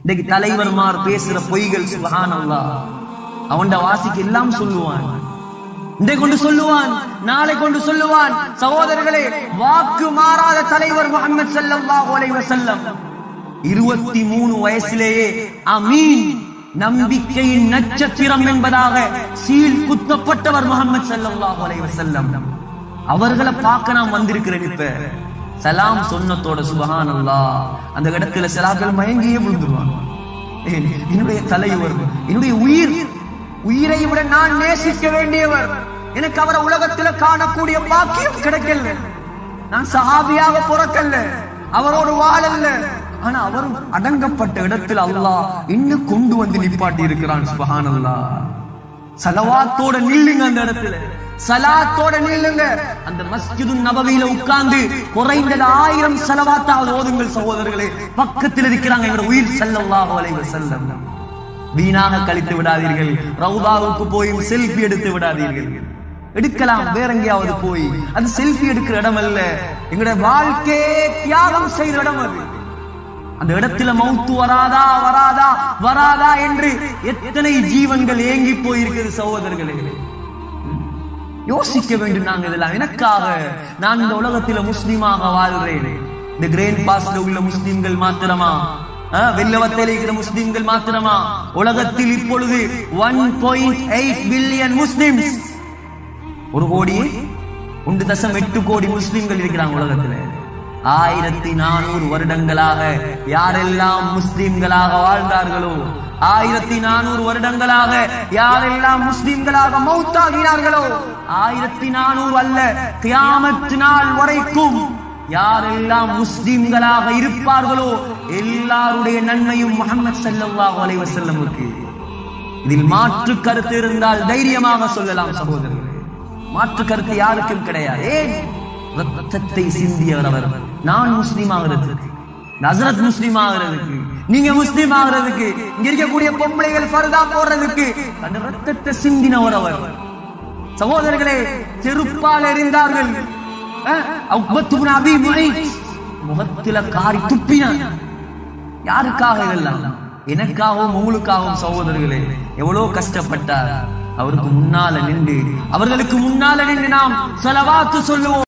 இன்னைக்கு தலைவர்மார் பேசுற பொய்கள் சுபஹானல்லா அவன்ட வாசிக்கு எல்லாம் சொல்லுவான் இன்றை கொண்டு சொல்லுவான் நாளை கொண்டு சொல்லுவான் சகோதரர்களே வாக்கு மாறாத தலைவர் முகமது ஸல்லல்லாஹு அலைஹி வஸல்லம் இருபத்தி மூணு வயசிலேயே அமீன் நம்பிக்கையின் நட்சத்திரம் என்பதாக சீல் குத்தப்பட்டவர் முகமது ஸல்லல்லாஹு அலைஹி வஸல்லம் அவர்களை பார்க்க நான் வந்திருக்கிறேன் இப்ப சலாம் சொன்னத்தோட சுபஹான் அந்த இடத்துல சிலாக்கள் மயங்கியே விழுந்துருவாங்க ஏன், என்னுடைய தலைவர் என்னுடைய உயிர் உயிரை விட நான் நேசிக்க வேண்டியவர் எனக்கு அவரை உலகத்துல காணக்கூடிய பாக்கியம் கிடைக்கல நான் சஹாபியாக பிறக்கல்ல அவரோடு வாழல்ல ஆனா அவர் அடங்கப்பட்ட இடத்தில் அல்லாஹ் இன்னும் கொண்டு வந்து நிப்பாட்டி இருக்கிறான் சுபஹானல்லாஹ் சலவாத்தோட நில்லுங்க அந்த இடத்துல சலாத்தோட நில்லுங்க அந்த மஸ்ஜிது நபவியில உட்கார்ந்து குறைந்தது ஆயிரம் சலவாத்தாவது ஓதுங்கள் சகோதரர்களே பக்கத்தில் இருக்கிறாங்க எங்க உயிர் ஸல்லல்லாஹு அலைஹி வஸல்லம் வீணாக கழித்து விடாதீர்கள் ரவுதாவுக்கு போய் செல்ஃபி எடுத்து விடாதீர்கள் எடுக்கலாம் வேற எங்கேயாவது போய் அது செல்ஃபி எடுக்கிற இடம் அல்ல எங்களுடைய வாழ்க்கையே தியாகம் செய்த இடம் அது அந்த இடத்துல மௌத்து வராதா வராதா வராதா என்று எத்தனை ஜீவன்கள் ஏங்கி போயிருக்கிறது சகோதரர்களே யோசிக்க வேண்டும் நாங்க இதெல்லாம் எனக்காக நான் இந்த உலகத்தில முஸ்லீமாக வாழ்கிறேன் இந்த கிரேன் பாஸ்ல உள்ள முஸ்லீம்கள் மாத்திரமா அஹ், வெள்ளவத்தையில் இருக்கிற முஸ்லீம்கள் மாத்திரமா உலகத்தில் இப்பொழுது one point eight billion Muslims ஒரு கோடி ஒன்று தசம் எட்டு கோடி முஸ்லிம்கள் இருக்கிறாங்க உலகத்துல ஆயிரத்தி நானூறு வருடங்களாக யாரெல்லாம் முஸ்லிம்களாக வாழ்ந்தார்களோ ஆயிரத்தி நானூறு வருடங்களாக யாரெல்லாம் முஸ்லிம்களாக மௌத்தாகினார்களோ ஆயிரத்தி நானூறு அல்ல கியாமத்து நாள் வரைக்கும் யாரெல்லாம் முஸ்லிம்களாக இருப்பார்களோ எல்லாருடைய நன்மையும் முகமது ஸல்லல்லாஹு அலைஹி வஸல்லமுக்கு இதில் மாற்று கருத்து இருந்தால் தைரியமாக சொல்லலாம் சகோதரர்களே மாற்று கருத்து யாருக்கும் கிடையாது ஏன் ரத்தத்தை சிந்தியவர் அவர் நான் முஸ்லீம் ஆகிறதுக்கு நசரத் முஸ்லீம் ஆகிறதுக்கு நீங்க முஸ்லீம் ஆகிறதுக்கு இங்க இருக்கக்கூடிய பொம்பளைகள் ஃபர்தா போடுறதுக்கு அந்த ரத்தத்தை சிந்தினவர் அவர் சகோதரர்களே செருப்பால் எறிந்தார்கள் அஹ், உக்பத் இப்னு அபீ முஐத் முகத்தில காரி துப்பினான் யாருக்காக இதெல்லாம் எனக்காகவும் உங்களுக்காகவும் சகோதரர்களே எவ்வளவு கஷ்டப்பட்டார் அவருக்கு முன்னால நின்று அவர்களுக்கு முன்னால நின்று நாம் செலவாத்து சொல்லுவோம்